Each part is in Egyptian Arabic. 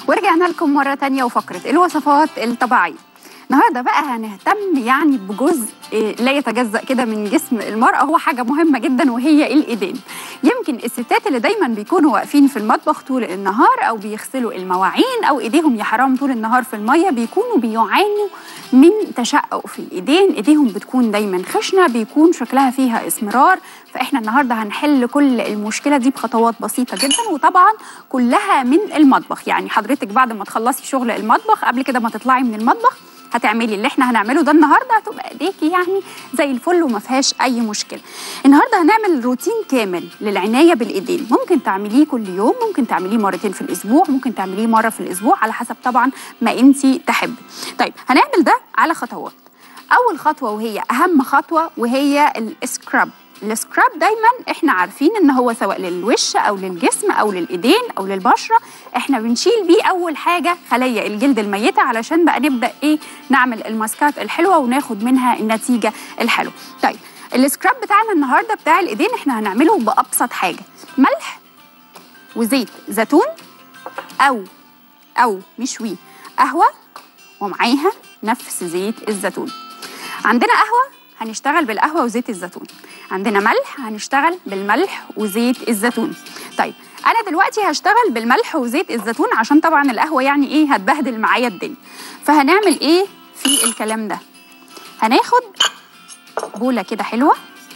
ورجعنا لكم مرة تانية وفقرة الوصفات الطبيعية النهارده بقى هنهتم يعني بجزء لا يتجزأ كده من جسم المرأة هو حاجة مهمة جدا وهي الإيدين يمكن الستات اللي دايما بيكونوا واقفين في المطبخ طول النهار أو بيغسلوا المواعين أو إيديهم يا حرام طول النهار في المية بيكونوا بيعانوا من تشقق في الإيدين إيديهم بتكون دايما خشنة بيكون شكلها فيها اسمرار فإحنا النهارده هنحل كل المشكلة دي بخطوات بسيطة جدا وطبعا كلها من المطبخ يعني حضرتك بعد ما تخلصي شغل المطبخ قبل كده ما تطلعي من المطبخ هتعملي اللي احنا هنعمله ده النهارده هتبقى ايديكي يعني زي الفل وما فيهاش اي مشكله النهارده هنعمل روتين كامل للعنايه بالايدين ممكن تعمليه كل يوم ممكن تعمليه مرتين في الاسبوع ممكن تعمليه مره في الاسبوع على حسب طبعا ما انت تحبي طيب هنعمل ده على خطوات اول خطوه وهي اهم خطوه وهي السكراب السكراب دايما احنا عارفين ان هو سواء للوش او للجسم او للايدين او للبشره احنا بنشيل بيه اول حاجه خلايا الجلد الميته علشان بقى نبدا ايه نعمل الماسكات الحلوه وناخد منها النتيجه الحلوه طيب السكراب بتاعنا النهارده بتاع الايدين احنا هنعمله بابسط حاجه ملح وزيت زيتون او او مشوي قهوه ومعاها نفس زيت الزيتون عندنا قهوه هنشتغل بالقهوه وزيت الزيتون عندنا ملح هنشتغل بالملح وزيت الزيتون طيب انا دلوقتي هشتغل بالملح وزيت الزيتون عشان طبعا القهوه يعني ايه هتبهدل معايا الدنيا فهنعمل ايه في الكلام ده هناخد بوله كده حلوه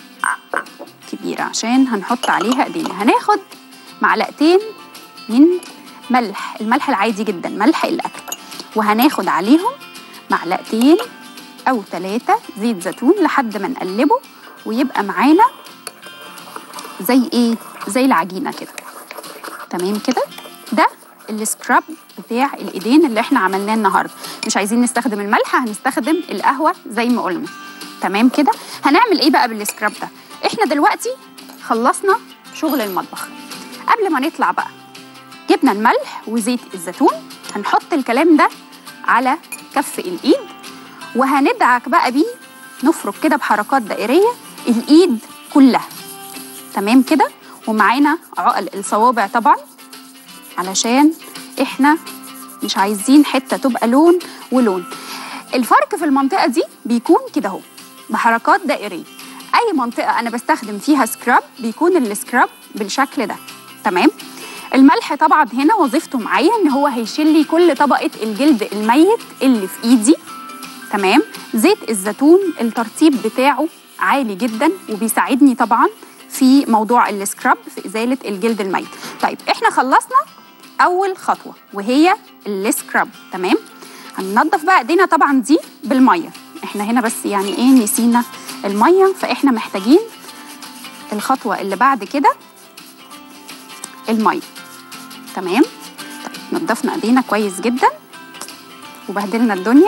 كبيره عشان هنحط عليها ايدينا هناخد معلقتين من ملح الملح العادي جدا ملح الاكل وهناخد عليهم معلقتين او ثلاثة زيت زيتون لحد ما نقلبه ويبقى معانا زي ايه زي العجينه كده تمام كده ده السكراب بتاع الايدين اللي احنا عملناه النهارده مش عايزين نستخدم الملح هنستخدم القهوه زي ما قلنا تمام كده هنعمل ايه بقى بالسكراب ده احنا دلوقتي خلصنا شغل المطبخ قبل ما نطلع بقى جبنا الملح وزيت الزيتون هنحط الكلام ده على كف الايد وهندعك بقى بيه نفرك كده بحركات دائريه الايد كلها تمام كده ومعانا عقل الصوابع طبعا علشان احنا مش عايزين حته تبقى لون ولون الفرق في المنطقه دي بيكون كده اهو بحركات دائريه اي منطقه انا بستخدم فيها سكراب بيكون السكراب بالشكل ده تمام الملح طبعا هنا وظيفته معايا ان هو هيشيل لي كل طبقه الجلد الميت اللي في ايدي تمام زيت الزيتون الترطيب بتاعه عالي جدا وبيساعدني طبعا في موضوع السكراب في ازاله الجلد الميت طيب احنا خلصنا اول خطوه وهي السكراب تمام هننضف بقى ايدينا طبعا دي بالميه احنا هنا بس يعني ايه نسينا الميه فاحنا محتاجين الخطوه اللي بعد كده الميه تمام طيب نضفنا ايدينا كويس جدا وبهدلنا الدنيا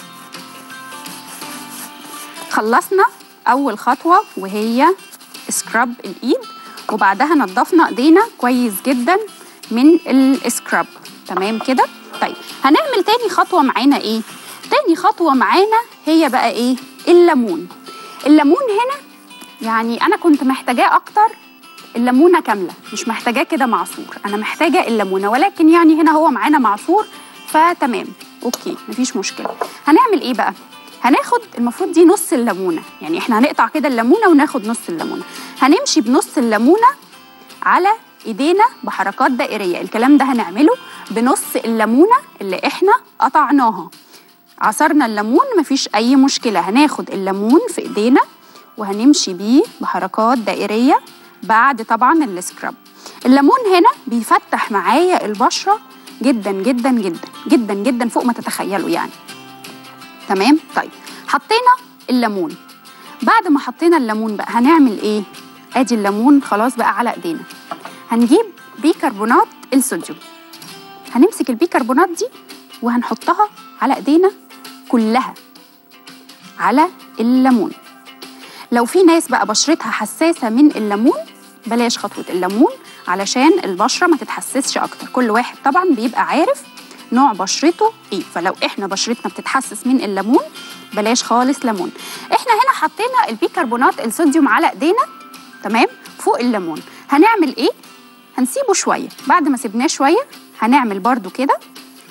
خلصنا اول خطوه وهي سكراب الايد وبعدها نضفنا ايدينا كويس جدا من السكراب تمام كده طيب هنعمل تاني خطوه معانا ايه تاني خطوه معانا هي بقى ايه الليمون الليمون هنا يعني انا كنت محتاجاه اكتر الليمونه كامله مش محتاجاه كده معصور انا محتاجه الليمونه ولكن يعني هنا هو معانا معصور فتمام اوكي مفيش مشكله هنعمل ايه بقى هناخد المفروض دي نص الليمونه يعني احنا هنقطع كده الليمونه وناخد نص الليمونه هنمشي بنص الليمونه على ايدينا بحركات دائريه الكلام ده هنعمله بنص الليمونه اللي احنا قطعناها عصرنا الليمون مفيش اي مشكله هناخد الليمون في ايدينا وهنمشي بيه بحركات دائريه بعد طبعا السكراب الليمون هنا بيفتح معايا البشره جدا جدا جدا جدا جدا فوق ما تتخيلوا يعني تمام طيب حطينا الليمون بعد ما حطينا الليمون بقى هنعمل ايه ادي الليمون خلاص بقى على ايدينا هنجيب بيكربونات الصوديوم هنمسك البيكربونات دي وهنحطها على ايدينا كلها على الليمون لو في ناس بقى بشرتها حساسه من الليمون بلاش خطوه الليمون علشان البشره ما تتحسسش اكتر كل واحد طبعا بيبقى عارف نوع بشرته ايه فلو احنا بشرتنا بتتحسس من الليمون بلاش خالص ليمون احنا هنا حطينا البيكربونات الصوديوم على ايدينا تمام فوق الليمون هنعمل ايه هنسيبه شويه بعد ما سيبناه شويه هنعمل برده كده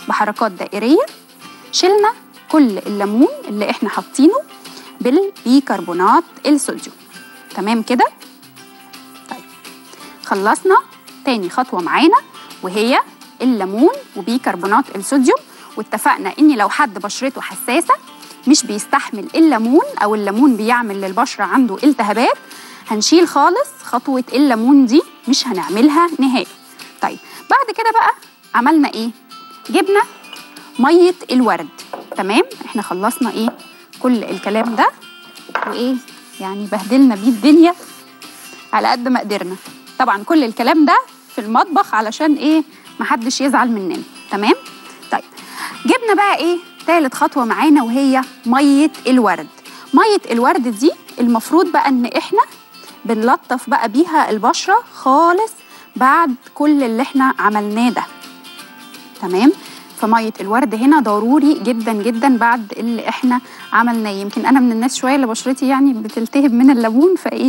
بحركات دائريه شلنا كل الليمون اللي احنا حاطينه بالبيكربونات الصوديوم تمام كده طيب خلصنا تاني خطوه معانا وهي الليمون وبيكربونات الصوديوم واتفقنا ان لو حد بشرته حساسه مش بيستحمل الليمون او الليمون بيعمل للبشره عنده التهابات هنشيل خالص خطوه الليمون دي مش هنعملها نهائي طيب بعد كده بقى عملنا ايه جبنا ميه الورد تمام احنا خلصنا ايه كل الكلام ده وايه يعني بهدلنا بيه الدنيا على قد ما قدرنا طبعا كل الكلام ده في المطبخ علشان ايه محدش يزعل مننا تمام طيب جبنا بقى ايه تالت خطوه معانا وهي ميه الورد ميه الورد دي المفروض بقى ان احنا بنلطف بقى بيها البشره خالص بعد كل اللي احنا عملناه ده تمام فميه الورد هنا ضروري جدا جدا بعد اللي احنا عملناه يمكن انا من الناس شويه اللي بشرتي يعني بتلتهب من الليمون فايه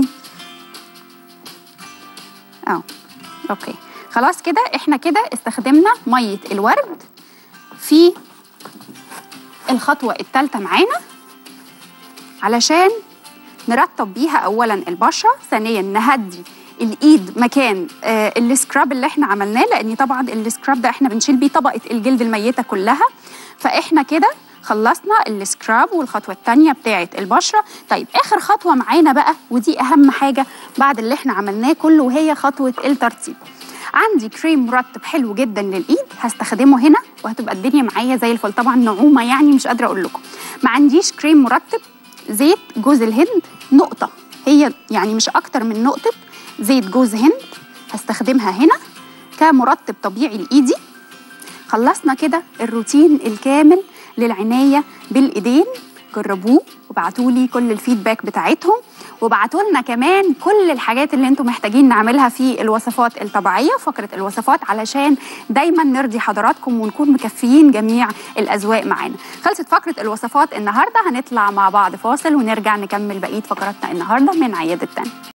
اه اوكي خلاص كده احنا كده استخدمنا ميه الورد في الخطوه الثالثه معانا علشان نرطب بيها اولا البشره ثانيا نهدي الايد مكان آه السكراب اللي احنا عملناه لان طبعا السكراب ده احنا بنشيل بيه طبقه الجلد الميته كلها فاحنا كده خلصنا السكراب والخطوه الثانيه بتاعه البشره طيب اخر خطوه معانا بقى ودي اهم حاجه بعد اللي احنا عملناه كله وهي خطوه الترطيب عندي كريم مرطب حلو جدا للايد هستخدمه هنا وهتبقى الدنيا معايا زي الفل طبعا نعومه يعني مش قادره اقول لكم ما عنديش كريم مرطب زيت جوز الهند نقطه هي يعني مش اكتر من نقطه زيت جوز هند هستخدمها هنا كمرطب طبيعي لايدي خلصنا كده الروتين الكامل للعنايه بالايدين جربوه وابعتوا لي كل الفيدباك بتاعتهم وابعتوا لنا كمان كل الحاجات اللي انتم محتاجين نعملها في الوصفات الطبيعيه فقره الوصفات علشان دايما نرضي حضراتكم ونكون مكفيين جميع الاذواق معانا خلصت فقره الوصفات النهارده هنطلع مع بعض فاصل ونرجع نكمل بقيه فقراتنا النهارده من عياده تاني